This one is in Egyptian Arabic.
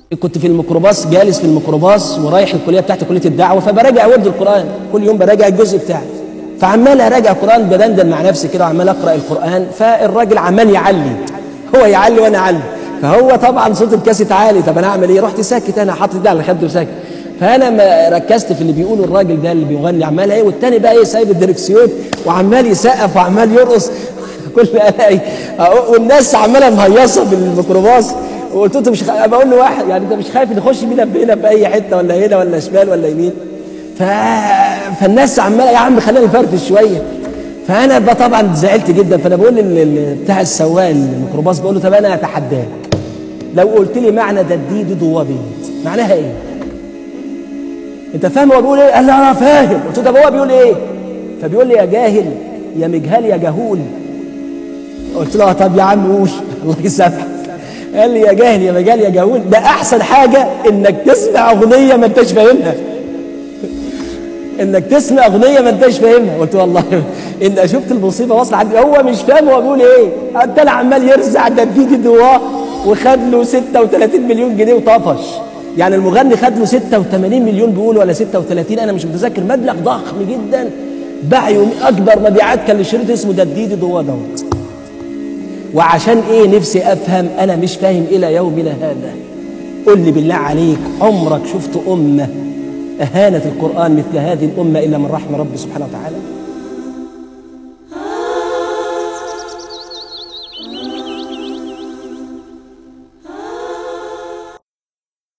كنت في الميكروباص جالس في الميكروباص ورايح الكليه بتاعتي كليه الدعوه فبراجع ورد القران كل يوم براجع الجزء بتاعي فعمال اراجع القران بدندن مع نفسي كده وعمال اقرا القران فالراجل عمال يعلي هو يعلي وانا اعلي فهو طبعا صوت الكاسيت عالي طب انا اعمل ايه رحت ساكت انا حاطط ده على خده وساكت فانا ما ركزت في اللي بيقوله الراجل ده اللي بيغني عمال ايه والتاني بقى ايه سايب الدركسيون وعمال يسقف وعمال يرقص كل الاقي والناس عماله مهيصه بالميكروباص وقلت له مش خ... بقول له واحد يعني انت مش خايف نخش بينا هنا في اي حته ولا هنا ولا شمال ولا يمين ف... فالناس عماله يا عم خلينا نفرفش شويه فانا بقى طبعا زعلت جدا فانا بقول لل... بتاع السواق الميكروباص بقول له طب انا اتحداك لو قلت لي معنى دديد ضوابيد معناها ايه؟ انت فاهم هو بيقول ايه؟ قال لي انا فاهم قلت له طب هو بيقول ايه؟ فبيقول لي يا جاهل يا مجهل يا جهول قلت له طب يا عم قول الله يسامحك قال لي يا جاهل يا مجال يا جهول ده احسن حاجه انك تسمع اغنيه ما انتش فاهمها انك تسمع اغنيه ما انتش فاهمها قلت والله ان شفت المصيبه واصله عندي هو مش فاهم هو بيقول ايه انت انا عمال يرزع دبيدي دواه وخد له 36 مليون جنيه وطفش يعني المغني خد له 86 مليون بيقول ولا 36 انا مش متذكر مبلغ ضخم جدا باع يوم اكبر مبيعات كان لشريط اسمه دديدي دواه دوت وعشان ايه نفسي افهم انا مش فاهم الى يومنا هذا قل لي بالله عليك عمرك شفت امه اهانت القران مثل هذه الامه الا من رحم ربي سبحانه وتعالى